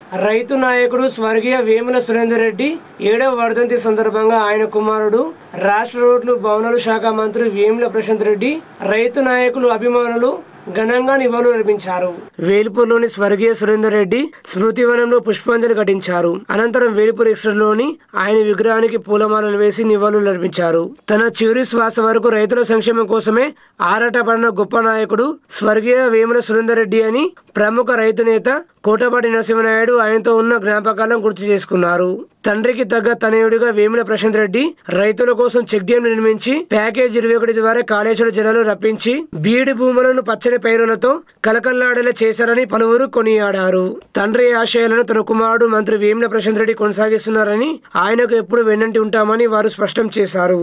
రైతు నాయకుడు స్వర్గీయ వేముల సురేందర్ రెడ్డి ఏడవ వర్ధంతి సందర్భంగా ఆయన కుమారుడు రాష్ట్ర రోడ్లు భవనాలు శాఖ మంత్రి వేముల ప్రశాంత్ రెడ్డి రైతు నాయకులు అభిమానులు ఘనంగా నివాళులు అర్పించారు వేల్పూర్లోని స్వర్గీయ సురేందర్ రెడ్డి స్మృతి వనంలో పుష్పాంజలి ఘటించారు అనంతరం వేల్పూర్ ఎక్స్ప్రెస్లోని ఆయన విగ్రహానికి పూలమాలలు వేసి నివాళులు అర్పించారు తన చివరి శ్వాస వరకు రైతుల సంక్షేమం కోసమే ఆరాటపడిన గొప్ప నాయకుడు స్వర్గీయ వేముల సురేందర్ రెడ్డి అని ప్రముఖ రైతు నేత కోటపాటి నరసింహనాయుడు ఆయనతో ఉన్న జ్ఞాపకాలను గుర్తు చేసుకున్నారు తండ్రికి తగ్గ తనయుడిగా వేముల ప్రశాంత్ రెడ్డి రైతుల కోసం చెక్ డ్యాం నిర్మించి ప్యాకేజ్ ఇరవై ఒకటి ద్వారా కాళేశ్వర జలాలు రప్పించి బీడి భూములను పచ్చని పైరులతో కలకల్లాడేలా చేశారని పలువురు కొనియాడారు తండ్రి ఆశయాలను తన కుమారుడు మంత్రి వేముల ప్రశాంత్ రెడ్డి కొనసాగిస్తున్నారని ఆయనకు ఎప్పుడు వెన్నంటి ఉంటామని వారు స్పష్టం చేశారు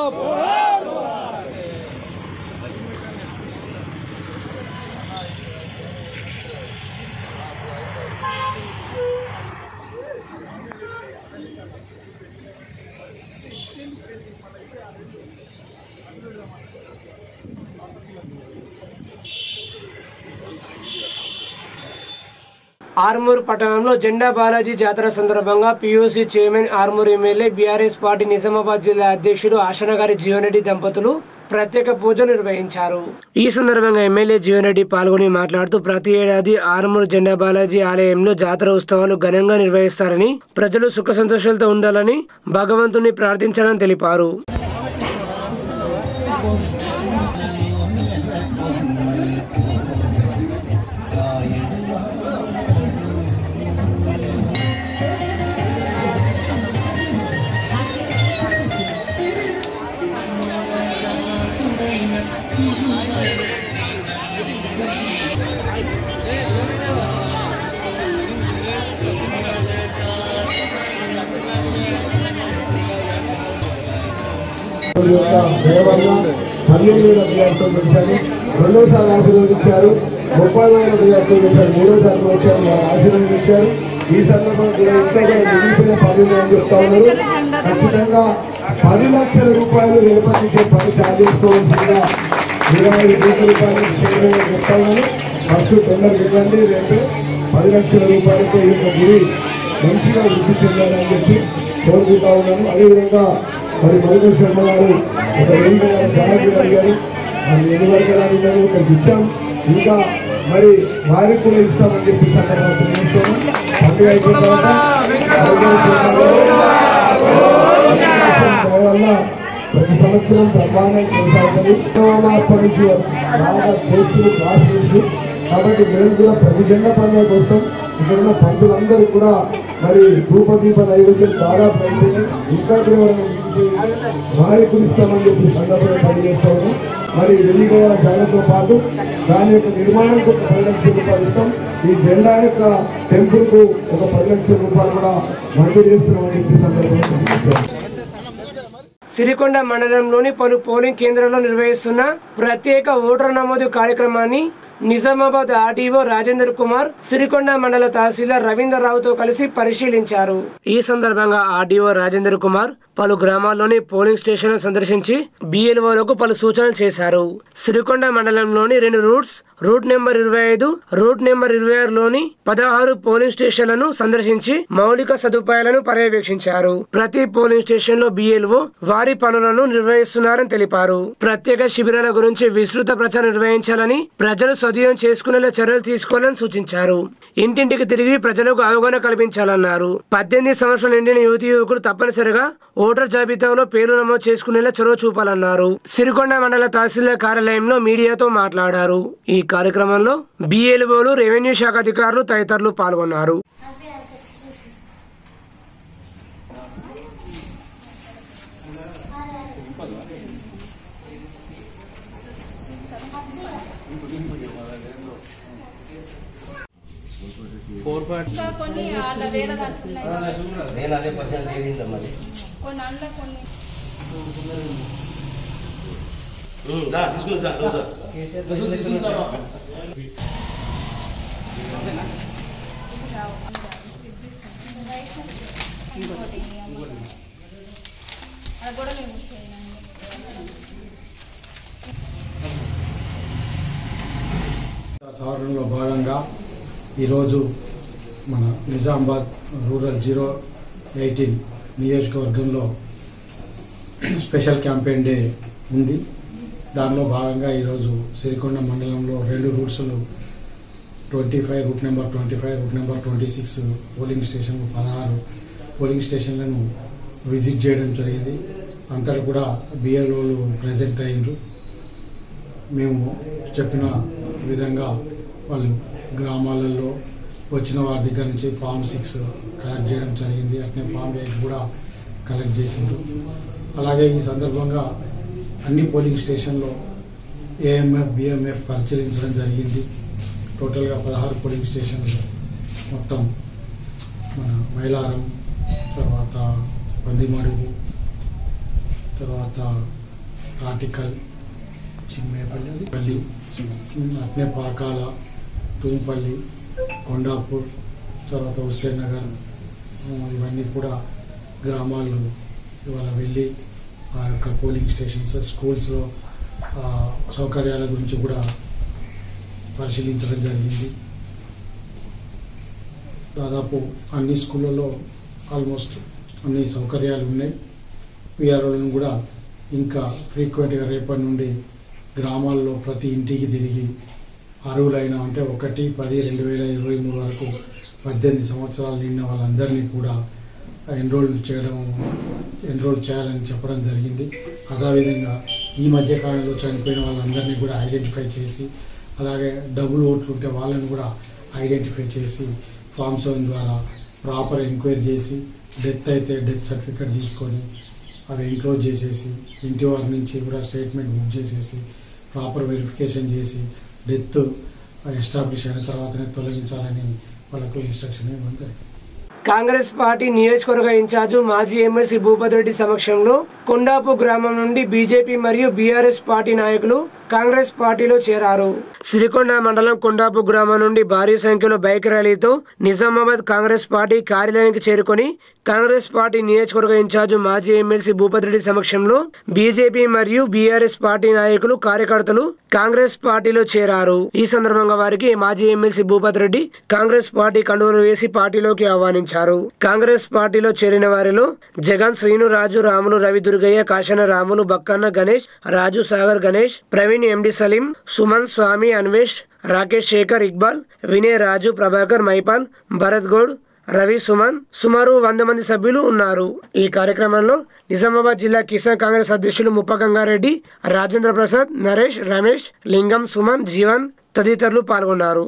ఆర్మూర్ పట్టణంలో జెండా బాలాజీ జాతర సందర్భంగా PUC chairman Armoor MLA BRS party Nizamabad జిల్లా అధ్యక్షుడు ఆశనగారి జీవన్రెడ్డి దంపతులు ప్రత్యేక పూజలు నిర్వహించారు ఈ సందర్భంగా ఎమ్మెల్యే జీవన్రెడ్డి పాల్గొని మాట్లాడుతూ ప్రతి ఏడాది ఆర్మూర్ జెండా బాలాజీ ఆలయంలో జాతర ఉత్సవాలు ఘనంగా నిర్వహిస్తారని ప్రజలు సుఖ సంతోషాలతో ఉండాలని భగవంతుని ప్రార్థించాలని తెలిపారు దేవుడి యొక్క దయ వల్ల పన్నెండు వేల బియ్యాలతో గెలిచారు రెండోసారి ఆశీర్వదించారు ముప్పై వేల బియ్యాలతో గెలిచారు మూడోసారి వచ్చారు వారు ఆశీర్వదించారు ఈ సందర్భంగా కూడా ఇంకా కూడా మిగిలిపోయిన పని అని చెప్తా ఉన్నారు ఖచ్చితంగా పది లక్షల రూపాయలు రేపటించే పని ఛార్జ్ చేసుకోవాల్సిందిగా ఇరవై ఐదు కోట్ల రూపాయలు చేయడం చెప్తా ఉన్నాను ఫస్ట్ టెండర్ ఇవ్వండి రేపు పది లక్షల రూపాయలతో ఈ యొక్క గుడి మంచిగా వృద్ధి చెందాలని చెప్పి కోరుకుంటా ఉన్నాను అదేవిధంగా మరి మధుకర్ శర్మ గారు ఒక రెండు వేల చాలా అడిగారు వాళ్ళు ఎన్ని వరకు అడిగారు ఒకరికి ఇచ్చాం ఇంకా మరి వారికి కూడా ఇస్తామని చెప్పి సందర్భంగా తెలియజేస్తున్నాం పండుగ అయిపోయిన తర్వాత మధుకర్ శర్మ గారు దయ వల్ల ప్రతి సంవత్సరం ప్రమాణం కొనసాగుతుంది అప్పటి నుంచి బాగా టేస్టులు క్లాసులు కాబట్టి మేము కూడా ప్రతి జెండా పండుగకు వస్తాం ఇక్కడ ఉన్న పంతులందరూ కూడా మరి ధూపదీప నైవేద్యం దాదాపు అయిపోయింది ఇంకా కూడా మనం వారి కురిస్తామని చెప్పి సందర్భంగా తెలియజేస్తాము మరి వెల్లిగోడ జాగ్రత్తతో పాటు దాని యొక్క నిర్మాణానికి ఒక పది లక్షల రూపాయలు ఇస్తాం ఈ జెండా యొక్క టెంపుల్ కు ఒక పది లక్షల రూపాయలు కూడా మంజూరు చేస్తున్నామని చెప్పి సందర్భంగా తెలియజేస్తాం సిరికొండ మండలంలోని పలు పోలింగ్ కేంద్రాల్లో నిర్వహిస్తున్న ప్రత్యేక ఓటరు నమోదు కార్యక్రమాన్ని నిజామాబాద్ ఆర్డీఓ రాజేందర్ కుమార్ సిరికొండ మండల తహసీల్దార్ రవీందర్ రావుతో కలిసి పరిశీలించారు ఈ సందర్భంగా ఆర్డీఓ రాజేందర్ కుమార్ పలు గ్రామాల్లోని పోలింగ్ స్టేషన్లు సందర్శించి బిఎల్ఓలకు పలు సూచనలు చేశారు సిరికొండ మండలంలోని రెండు రూట్స్ రూట్ నెంబర్ ఇరవై ఐదు రూట్ నెంబర్ ఇరవై ఆరులోని పదహారు పోలింగ్ స్టేషన్లను సందర్శించి మౌలిక సదుపాయాలను పర్యవేక్షించారు ప్రతి పోలింగ్ స్టేషన్ లో బిఎల్ఓ వారి పనులను నిర్వహిస్తున్నారని తెలిపారు ప్రత్యేక శిబిరాల గురించి విస్తృత ప్రచారం నిర్వహించాలని ప్రజలు సద్వినియోగం చేసుకునేలా చర్యలు తీసుకోవాలని సూచించారు ఇంటింటికి తిరిగి ప్రజలకు అవగాహన కల్పించాలన్నారు పద్దెనిమిది సంవత్సరాలు నిండిన యువతి యువకులు తప్పనిసరిగా ఓటర్ జాబితాలో పేరు నమోదు చేసుకునేలా చొరవ చూపాలన్నారు సిరికొండ మండల తహసీల్దార్ కార్యాలయంలో మీడియాతో మాట్లాడారు ఈ కార్యక్రమంలో బిఎల్ఓలు రెవెన్యూ శాఖ అధికారులు తదితరులు పాల్గొన్నారు ఇంకా కొన్ని వాళ్ళ వేరే దాంట్లో ఉన్నాయి. నేను అదే పర్సెంట్ ఏదిందా మరి కొన్ని అందులో కొన్ని ఉమ్, దా తీసుకుని దా నువ్వు దా. తీసుకుంటావా? ఇంకోటి అది కూడా మేము చేయాలి సవరణలో భాగంగా ఈరోజు మన నిజామాబాద్ రూరల్ జీరో ఎయిటీన్ నియోజకవర్గంలో స్పెషల్ క్యాంపెయిన్ డే ఉంది దానిలో భాగంగా ఈరోజు సిరికొండ మండలంలో రెండు రూట్స్లు twenty five route number twenty five route number twenty six polling station పదహారు పోలింగ్ స్టేషన్లను విజిట్ చేయడం జరిగింది అంతటా కూడా బిఎల్ఓలు ప్రజెంట్ అయ్యారు మేము చెప్పిన విధంగా వాళ్ళు గ్రామాలలో వచ్చిన వారి దగ్గర నుంచి ఫామ్ సిక్స్ కలెక్ట్ చేయడం జరిగింది అట్నే ఫామ్ ఎయిట్ కూడా కలెక్ట్ చేసిండ్రు అలాగే ఈ సందర్భంగా అన్ని పోలింగ్ స్టేషన్లో ఏఎంఎఫ్ బిఎంఎఫ్ పరిశీలించడం జరిగింది టోటల్గా పదహారు పోలింగ్ స్టేషన్లు మొత్తం మన మైలారం తర్వాత పందిమడుగు తర్వాత తాటికల్ చిమ్మేపల్లి అది పల్లి అట్నే పాకాల తూంపల్లి కొండాపూర్ తర్వాత హుస్సేన్ నగర్ ఆ, ఇవన్నీ కూడా గ్రామాలు ఇవాళ వెళ్ళి ఆ యొక్క పోలింగ్ స్టేషన్స్ స్కూల్స్లో ఆ, సౌకర్యాల గురించి కూడా పరిశీలించడం జరిగింది దాదాపు అన్ని స్కూళ్ళలో ఆల్మోస్ట్ అన్ని సౌకర్యాలు ఉన్నాయి పిఆర్ఓలను కూడా ఇంకా ఫ్రీక్వెంట్గా రేపటి నుండి గ్రామాల్లో ప్రతి ఇంటికి తిరిగి అర్హులైన అంటే ఒకటి పది రెండు వేల ఇరవై మూడు వరకు పద్దెనిమిది సంవత్సరాలు నిండిన వాళ్ళందరినీ కూడా ఎన్రోల్ చేయడం ఎన్రోల్ చేయాలని చెప్పడం జరిగింది అదేవిధంగా ఈ మధ్య కాలంలో చనిపోయిన వాళ్ళందరినీ కూడా ఐడెంటిఫై చేసి అలాగే డబుల్ ఓట్లు ఉంటే వాళ్ళని కూడా ఐడెంటిఫై చేసి ఫామ్ సెవెన్ ద్వారా ప్రాపర్ ఎంక్వైరీ చేసి డెత్ అయితే డెత్ సర్టిఫికేట్ తీసుకొని అవి ఎంక్లోజ్ చేసేసి ఇంటి వారి నుంచి కూడా స్టేట్మెంట్ బుక్ చేసేసి ప్రాపర్ వెరిఫికేషన్ చేసి డెత్ ఎస్టాబ్లిష్ అయిన తర్వాతనే తొలగించాలని వాళ్ళకు ఇన్స్ట్రక్షన్ ఇవ్వడం జరిగింది కాంగ్రెస్ పార్టీ నియోజకవర్గ ఇన్ఛార్జు మాజీ ఎమ్మెల్సీ భూపతి రెడ్డి సమక్షంలో కొండాపు గ్రామం నుండి బీజేపీ మరియు బీఆర్ఎస్ పార్టీ నాయకులు కాంగ్రెస్ పార్టీలో చేరారు సిరికొండ మండలం కొండాపు గ్రామం నుండి భారీ సంఖ్యలో బైక్ ర్యాలీతో నిజామాబాద్ కాంగ్రెస్ పార్టీ కార్యాలయానికి చేరుకొని కాంగ్రెస్ పార్టీ నియోజకవర్గ ఇన్ఛార్జు మాజీ ఎమ్మెల్సీ భూపతి రెడ్డి సమక్షంలో బీజేపీ మరియు బీఆర్ఎస్ పార్టీ నాయకులు కార్యకర్తలు కాంగ్రెస్ పార్టీలో చేరారు ఈ సందర్భంగా వారికి మాజీ MLC Bhupathi Reddy Congress party కండువలు వేసి పార్టీలోకి ఆహ్వానించారు కాంగ్రెస్ పార్టీలో చేరిన వారిలో జగన్ శ్రీను రాజు రాములు రవి దుర్గయ్య కాశన రాములు బక్కన్న గణేష్ రాజు సాగర్ గణేష్ ప్రవీణ్ ఎండి సలీం సుమన్ స్వామి అన్వేష్ రాకేష్ శేఖర్ ఇక్బాల్ వినయ్ రాజు ప్రభాకర్ మైపాల్ భరత్ గౌడ్ రవి సుమన్ సుమారు వంద మంది సభ్యులు ఉన్నారు ఈ కార్యక్రమంలో నిజామాబాద్ జిల్లా కిసాన్ కాంగ్రెస్ అధ్యక్షులు ముప్ప గంగారెడ్డి రాజేంద్ర ప్రసాద్ నరేష్ రమేష్ లింగం సుమన్ జీవన్ తదితరులు పాల్గొన్నారు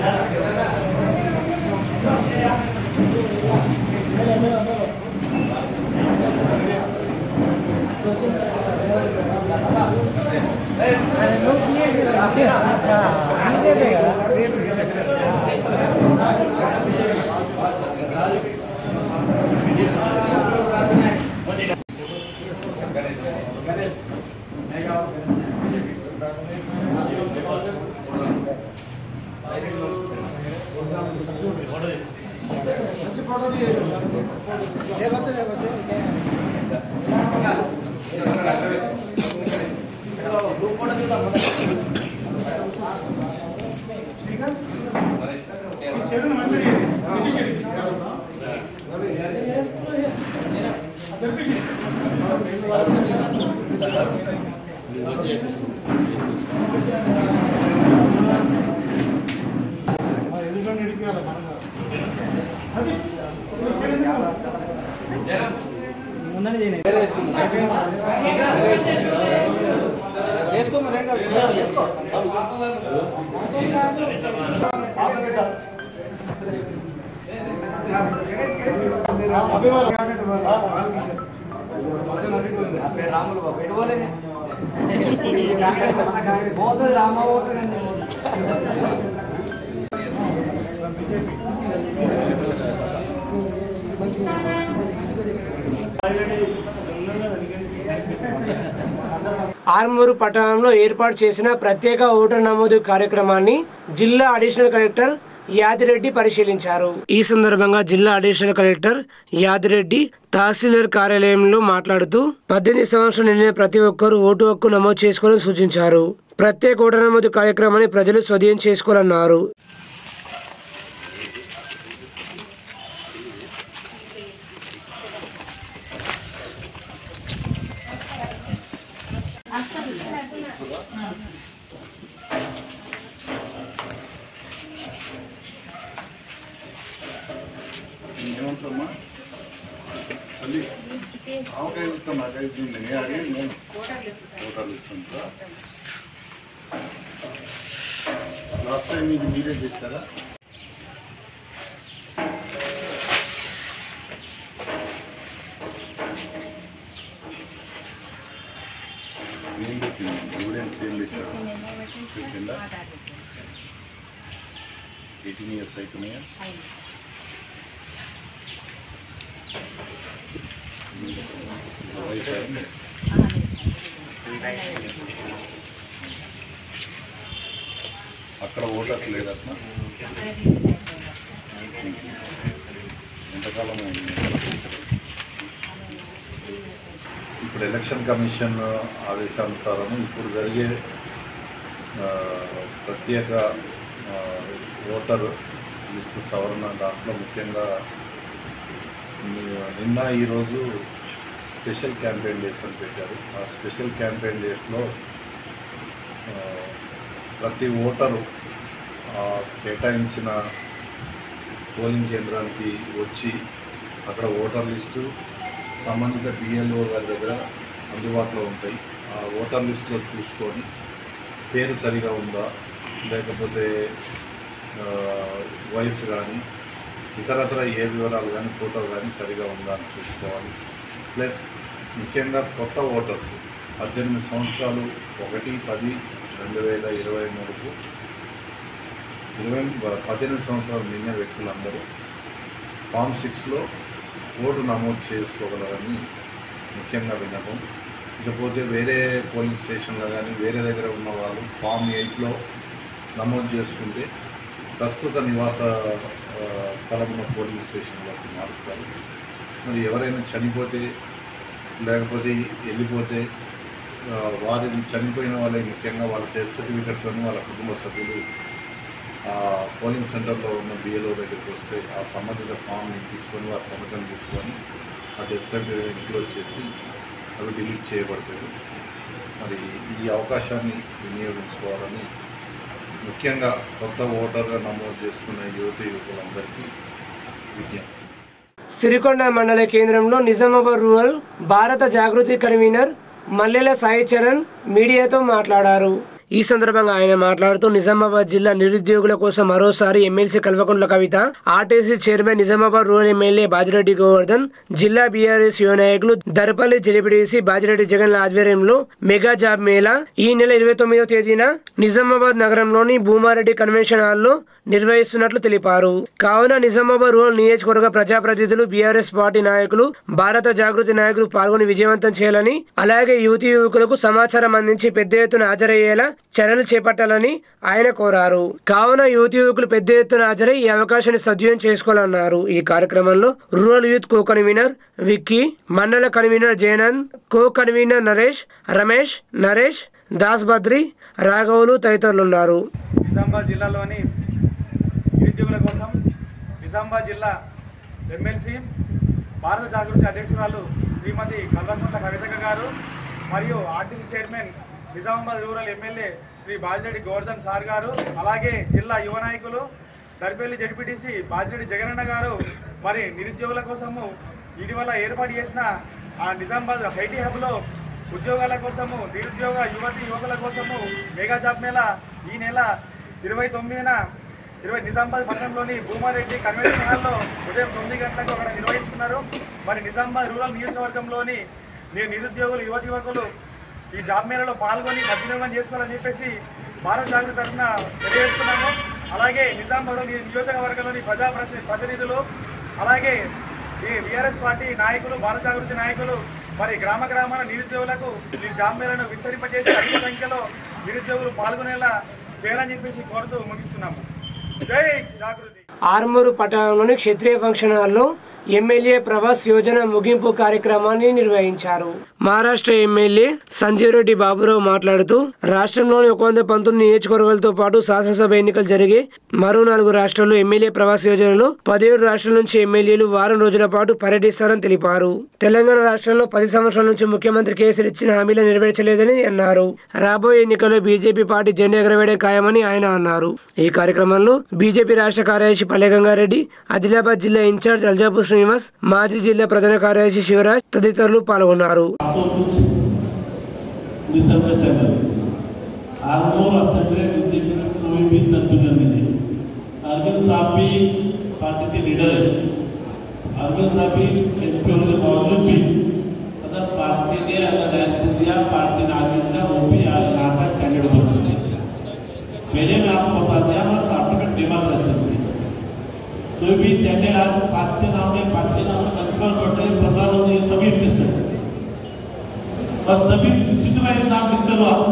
ఆర్మూరు పట్టణంలో ఏర్పాటు చేసిన ప్రత్యేక ఓటర్ నమోదు కార్యక్రమాన్ని జిల్లా అడిషనల్ కలెక్టర్ యాదిరెడ్డి పరిశీలించారు ఈ సందర్భంగా జిల్లా అడిషనల్ కలెక్టర్ యాదిరెడ్డి తహసీల్దార్ కార్యాలయంలో మాట్లాడుతూ పద్దెనిమిది సంవత్సరాలు నిండిన ప్రతి ఒక్కరూ ఓటు హక్కు నమోదు చేసుకోవాలని సూచించారు ప్రత్యేక ఓటర్ నమోదు కార్యక్రమాన్ని ప్రజలు స్వాధీనం చేసుకోవాలన్నారు ఏమంటారమ్మా తల్లి ఆమెకాయ ఇస్తాం నాకైతే ఇస్తుంది నేను అడిగి నేను ఓటర్లు ఇస్తుంటా లాస్ట్ టైం ఇది మీరే చేస్తారా ఏం పెట్టింది ఎవిడెన్స్ ఏం పెట్టారు పెట్టిందా ఎయిటీన్ ఇయర్స్ అవుతున్నాయా వైఫ్ అయింది. అక్కడ ఓటర్స్ లేదట్నా ఎంతకాలం అయింది ఇప్పుడు ఎలక్షన్ కమిషన్ ఆదేశానుసారం ఇప్పుడు జరిగే ఆ, ప్రత్యేక ఆ, ఓటర్ లిస్టు సవరణ దాంట్లో ముఖ్యంగా ని- నిన్న ఈరోజు స్పెషల్ క్యాంపెయిన్ డేస్ అని పెట్టారు ఆ స్పెషల్ క్యాంపెయిన్ డేస్లో ఆ, ప్రతి ఓటరు ఆ కేటాయించిన పోలింగ్ కేంద్రానికి వచ్చి అక్కడ ఓటర్ లిస్టు సంబంధిత బిఎల్ఓ గారి దగ్గర అందుబాటులో ఉంటాయి ఆ ఓటర్ లిస్టులో చూసుకొని పేరు సరిగా ఉందా లేకపోతే ఆ, వయసు కానీ ఇతరత్ర ఏ వివరాలు కానీ ఫోటో కానీ సరిగా ఉందా అని చూసుకోవాలి ప్లస్ ముఖ్యంగా కొత్త ఓటర్స్ పద్దెనిమిది సంవత్సరాలు ఒకటి పది రెండు వేల ఇరవై మూడుకు ఇరవై పద్దెనిమిది సంవత్సరాలు నిన్న వ్యక్తులందరూ ఫామ్ సిక్స్లో ఓటు నమోదు చేసుకోగలరని ముఖ్యంగా విన్నపం ఇకపోతే వేరే పోలింగ్ స్టేషన్లో కానీ వేరే దగ్గర ఉన్న వాళ్ళు ఫామ్ ఎయిట్లో నమోదు చేసుకుంటే ప్రస్తుత నివాస ఆ, స్థలం ఉన్న పోలింగ్ స్టేషన్లోకి మారుస్తారు మరి ఎవరైనా చనిపోతే లేకపోతే వెళ్ళిపోతే ఆ, వారిని చనిపోయిన వాళ్ళకి ముఖ్యంగా వాళ్ళ డెత్ సర్టిఫికెట్తో వాళ్ళ కుటుంబ సభ్యులు ఆ పోలింగ్ సెంటర్లో ఉన్న బిఎల్ఓ దగ్గరికి వస్తే ఆ సంబంధిత ఫామ్ ఇప్పించుకొని వారి సంతకం తీసుకొని ఆ డెత్ సర్టిఫికేట్ ఇంక్లోజ్ చేసి అవి డిలీట్ చేయబడతాయి మరి ఈ అవకాశాన్ని వినియోగించుకోవాలని ముఖ్యంగా కొత్త ఓటర్గా నమోదు చేసుకున్న యువత యువకులందరికీ విజ్ఞప్తి సిరికొండ మండల కేంద్రంలో నిజామాబాద్ రూరల్ భారత జాగృతి కన్వీనర్ మల్లెల సాయి చరణ్ మీడియాతో మాట్లాడారు ఈ సందర్భంగా ఆయన మాట్లాడుతూ నిజామాబాద్ జిల్లా నిరుద్యోగుల కోసం మరోసారి MLC Kalvakuntla Kavitha RTC chairman Nizamabad rural MLA Bajireddy Govardhan జిల్లా బీఆర్ఎస్ యువ నాయకులు దర్పల్లి జలిపిడేసి బాజిరెడ్డి జగన్ ఆధ్వర్యంలో మెగా జాబ్ మేళా ఈ నెల ఇరవై తొమ్మిదవ తేదీన నిజామాబాద్ నగరంలోని భూమారెడ్డి కన్వెన్షన్ హాల్లో నిర్వహిస్తున్నట్లు తెలిపారు కావున నిజామాబాద్ రూరల్ నియోజకవర్గ ప్రజాప్రతినిధులు బీఆర్ఎస్ పార్టీ నాయకులు భారత జాగృతి నాయకులు పాల్గొని విజయవంతం చేయాలని అలాగే యువతి యువకులకు సమాచారం అందించి పెద్ద ఎత్తున హాజరయ్యేలా చర్యలు చేపట్టాలని ఆయన కోరారు కావున యువతి యువకులు పెద్ద ఎత్తున హాజరై ఈ అవకాశాన్ని సద్వినియోగం చేసుకోవాలన్నారు ఈ కార్యక్రమంలో rural youth co convenor Vicky మండల convenor Jayanand co convenor Naresh Ramesh Naresh Das Badri రాఘవులు తదితరులు ఉన్నారు నిజామాబాద్ జిల్లాలోని నిరుద్యోగుల కోసం నిజామాబాద్ జిల్లా ఎమ్మెల్సీ భారత జాగృతి అధ్యక్షురాలు శ్రీమతి కల్వకుంట్ల కవితక్క గారు మరియు RTC chairman Nizamabad rural MLA Shri Bajireddy Govardhan sir garu అలాగే జిల్లా యువ నాయకులు దర్పల్లి జడ్పీటీసీ బాజిరెడ్డి జగనన్న గారు మరి నిరుద్యోగుల కోసము ఇటీవల ఏర్పాటు చేసిన ఆ నిజామాబాద్ ఐటీ హబ్లో ఉద్యోగాల కోసము నిరుద్యోగ యువతి యువకుల కోసము మెగా జాబ్ మేళా ఈ నెల ఇరవై తొమ్మిదిన ఇరవై నిజామాబాద్ పట్టణంలోని భూమారెడ్డి కన్వెన్షన్ హాల్లో ఉదయం తొమ్మిది గంటలకు అక్కడ నిర్వహిస్తున్నారు మరి నిజామాబాద్ రూరల్ నియోజకవర్గంలోని ని- నిరుద్యోగులు యువతి యువకులు ఈ జాబ్ మేళలో పాల్గొని సద్వినియోగం చేసుకోవాలని చెప్పేసి భారత జాగృతి తరఫున తెలియజేస్తున్నాము అలాగే నిజామాబాద్ నియోజకవర్గంలోని ప్రజా ప్రతి- ప్రతినిధులు అలాగే ఈ బీఆర్ఎస్ పార్టీ నాయకులు భారత జాగృతి నాయకులు మరి గ్రామ గ్రామాల నిరుద్యోగులకు ఈ జాబ్ మేళను విస్తరింపజేసి అధిక సంఖ్యలో నిరుద్యోగులు పాల్గొనేలా చేయాలని చెప్పేసి కోరుతూ ముగిస్తున్నాము జై జాగృతి ఆర్మూరు పట్టణంలోని క్షత్రియ ఫంక్షన్ హాల్లో ఎమ్మెల్యే ప్రవాస్ యోజన ముగింపు కార్యక్రమాన్ని నిర్వహించారు మహారాష్ట్ర ఎమ్మెల్యే సంజీవ్ రెడ్డి బాబురావు మాట్లాడుతూ రాష్ట్రంలోని ఒక వంద పంతొమ్మిది నియోజకవర్గాలతో పాటు శాసనసభ ఎన్నికలు జరిగే మరో నాలుగు రాష్ట్రాల్లో ఎమ్మెల్యే ప్రవాస యోజనలో పదిహేడు రాష్ట్రాల నుంచి ఎమ్మెల్యేలు వారం రోజుల పాటు పర్యటిస్తారని తెలిపారు తెలంగాణ రాష్ట్రంలో పది సంవత్సరాల నుంచి ముఖ్యమంత్రి కేసీఆర్ ఇచ్చిన హామీలు నెరవేర్చలేదని అన్నారు రాబోయే ఎన్నికల్లో బీజేపీ పార్టీ జెండా ఎగరవేయడం ఖాయమని ఆయన అన్నారు ఈ కార్యక్రమంలో బీజేపీ రాష్ట్ర కార్యదర్శి పల్లె గంగారెడ్డి ఆదిలాబాద్ జిల్లా ఇన్ఛార్జ్ అల్జాపూర్ శ్రీనివాస్ మాజీ జిల్లా ప్రధాన కార్యదర్శి శివరాజ్ తదితరులు పాల్గొన్నారు तो कुछ दिसंबर तक आलमोर असेंबली बीजेपी में कोई भी तब्दीली नहीं है अरविंद साहब भी पार्टी के लीडर है अरविंद साहब भी एमपी होने के बावजूद भी अगर पार्टी ने अगर इलेक्शन दिया पार्टी ने आगे दिया वो भी आज यहाँ का कैंडिडेट बन सकते हैं पहले मैं आपको बता दिया हमारे पार्टी में डेमोक्रेसी चलती है तो भी त्यांनी आज पाचशे नावडे पाचशे नावडे कन्फर्म करते पंधरा लोक हे सगळे इंटरेस्टेड और सभी सीटों का नाम लिखते रहो आप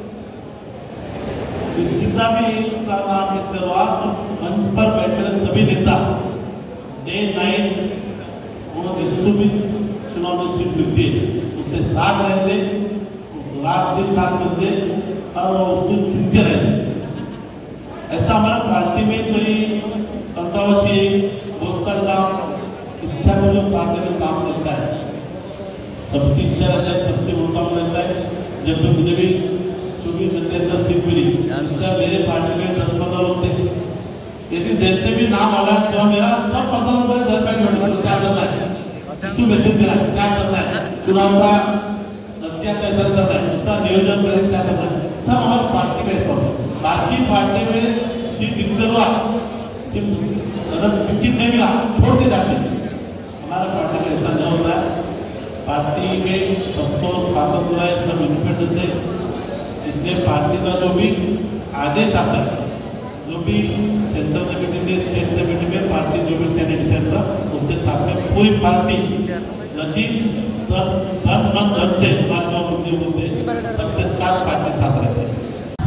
जितना भी का नाम लिखते रहो आप मंच पर बैठे हुए सभी नेता डे नाइट वो जिसको भी चुनाव में सीट मिलती है उसके साथ रहते रात दिन साथ मिलते और वो उसको चुनते रहते ऐसा हमारा पार्टी में कोई कंट्रोवर्सी दोस्त का काम इच्छा को जो पार्टी में काम करता है सबकी इच्छा रहता है सबके मुकाम रहता है जब भी मुझे भी चौबीस घंटे अंदर सीट मिली उसका मेरे पार्टी में दस पंद्रह लोग थे यदि देश से भी नाम आ रहा है तो मेरा सब पंद्रह लोग मेरे घर पे बैठे हैं, क्या करना है किसको मैसेज देना है क्या करना है चुनाव का नतिया कैसा करना है उसका नियोजन करें क्या करना है सब हमारी पार्टी का हिस्सा है बाकी पार्टी में सीट दिखते हुआ सिर्फ अगर टिकट नहीं मिला छोड़ के जाते हैं हमारा पार्टी का ऐसा नहीं होता है पार्टी में सबको स्वातंत्र है सब इंडिपेंडेंस है इसलिए पार्टी का जो भी आदेश आता है जो भी सेंट्रल कमेटी में स्टेट कमेटी में पार्टी जो भी कैंडिडेट रहता उसके साथ में पूरी पार्टी नदी तन तन मन धन से हमारे जो बंदे होते हैं सबसे साथ पार्टी साथ रहते हैं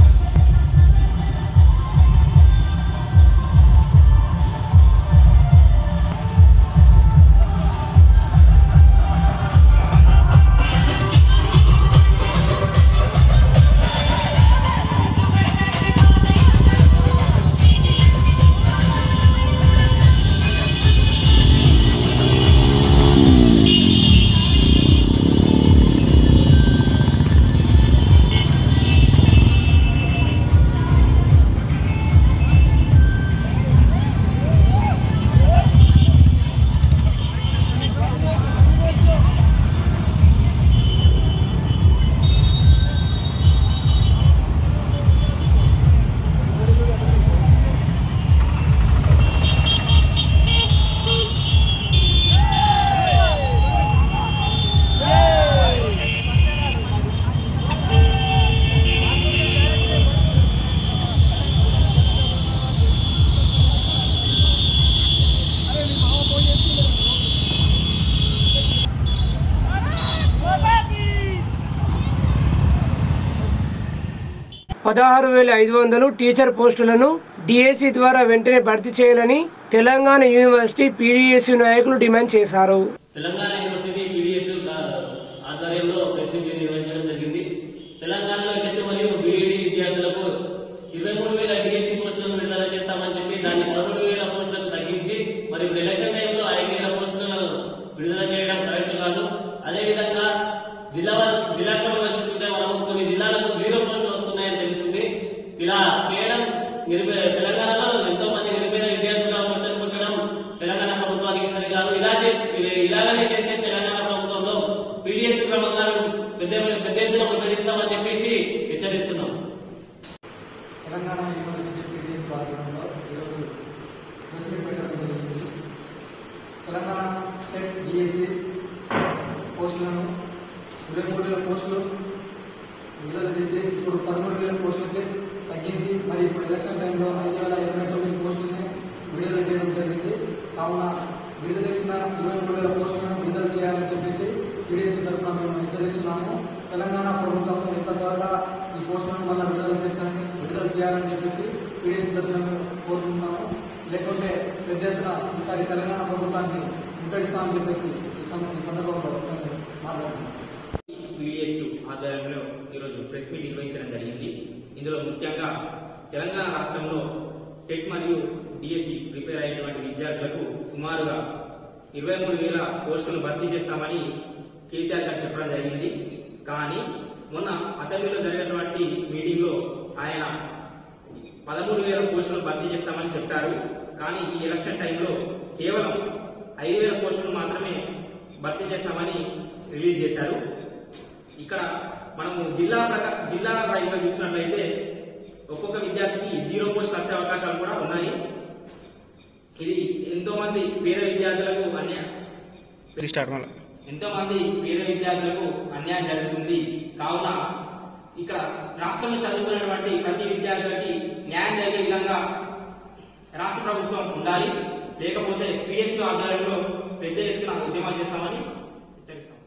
పదహారు వేల ఐదు వందలు టీచర్ పోస్టులను డిఎస్సి ద్వారా వెంటనే భర్తీ చేయాలని తెలంగాణ యూనివర్సిటీ పీడీఎస్యూ నాయకులు డిమాండ్ చేశారు తెలంగాణ యూనివర్సిటీ పీడిఎస్ ఆధ్వర్యంలో ప్రెస్ మీట్ నిర్వహించడం జరిగింది తెలంగాణలో టెట్ మరియు బీఈడి విద్యార్థులకు ఇరవై మూడు వేల డిఎస్సీ పోస్టులను విడుదల చేస్తామని చెప్పి దాన్ని పదమూడు వేల పోస్టులకు తగ్గించి మరి ఇప్పుడు ఎలక్షన్ టైంలో ఐదు వేల పోస్టులను విడుదల చేయడం కరెక్ట్ కాదు అదేవిధంగా జిల్లా వారి- జిల్లా పరంగా చూసుకుంటే మనం కొన్ని జిల్లాలకు జీరో పోస్టులు వస్తున్నాయని తెలిసింది ఇలా చేయడం నిరుపే తెలంగాణలో ఎంతో మంది నిరుపేద విద్యార్థుల పొట్టను కొట్టడం తెలంగాణ ప్రభుత్వానికి సరికాదు ఇలా చే- ఇలాగనే చేస్తే తెలంగాణ ప్రభుత్వంలో పీడిఎస్ క్రమంగా పెద్ద పెద్ద ఎత్తున ముట్టడిస్తామని చెప్పేసి హెచ్చరిస్తున్నాం తెలంగాణ యూనివర్సిటీ పీడిఎస్ ఆధ్వర్యంలో ఈరోజు ప్రెస్ మీట్ పెట్టడం జరిగింది తెలంగాణ స్టేట్ డిఎస్సి పోస్టులను ఇరవై మూడు వేల పోస్టులు విడుదల చేసి ఇప్పుడు పదమూడు వేల పోస్టులకి తగ్గించి మరి ఇప్పుడు ఎలక్షన్ టైంలో ఐదు వేల ఇరవై తొమ్మిది పోస్టులని విడుదల చేయడం జరిగింది కావున విడుదల చేసిన ఇరవై మూడు వేల పోస్టులను విడుదల చేయాలని చెప్పేసి పీడిఎస్ తరఫున మేము హెచ్చరిస్తున్నాము తెలంగాణ ప్రభుత్వం ఎంత త్వరగా ఈ పోస్టులను మళ్ళీ విడుదల చేస్తారని విడుదల చేయాలని చెప్పేసి పీడిఎస్ తరఫున మేము కోరుకుంటున్నాము లేకుంటే పెద్ద ఎత్తున ఈసారి తెలంగాణ ప్రభుత్వాన్ని ముట్టడిస్తామని చెప్పేసి ఈ సం- ఈ సందర్భంలో మేము మాట్లాడుతున్నాం ఆధ్వర్యంలో ఈరోజు ప్రెస్ మీట్ నిర్వహించడం జరిగింది ఇందులో ముఖ్యంగా తెలంగాణ రాష్ట్రంలో టెట్ మరియు డిఎస్సి ప్రిపేర్ అయ్యేటువంటి విద్యార్థులకు సుమారుగా ఇరవై మూడు వేల పోస్టులు భర్తీ చేస్తామని కేసీఆర్ గారు చెప్పడం జరిగింది కానీ మొన్న అసెంబ్లీలో జరిగినటువంటి మీటింగ్లో ఆయన పదమూడు వేల పోస్టులు భర్తీ చేస్తామని చెప్పారు కానీ ఈ ఎలక్షన్ టైంలో కేవలం ఐదు వేల పోస్టులు మాత్రమే భర్తీ చేస్తామని రిలీజ్ చేశారు ఇక్కడ మనము జిల్లా ప్రకా జిల్లా వైజ్గా చూసినట్లయితే ఒక్కొక్క విద్యార్థికి జీరో పోస్ట్ వచ్చే అవకాశాలు కూడా ఉన్నాయి ఇది ఎంతో మంది పేద విద్యార్థులకు అన్యాయం ఎంతో మంది పేద విద్యార్థులకు అన్యాయం జరుగుతుంది కావున ఇక్కడ రాష్ట్రంలో చదువుకున్నటువంటి ప్రతి విద్యార్థికి న్యాయం జరిగే విధంగా రాష్ట్ర ప్రభుత్వం ఉండాలి లేకపోతే పీడిఎస్ ఆధ్వర్యంలో పెద్ద ఎత్తున ఉద్యమాలు చేస్తామని హెచ్చరిస్తాం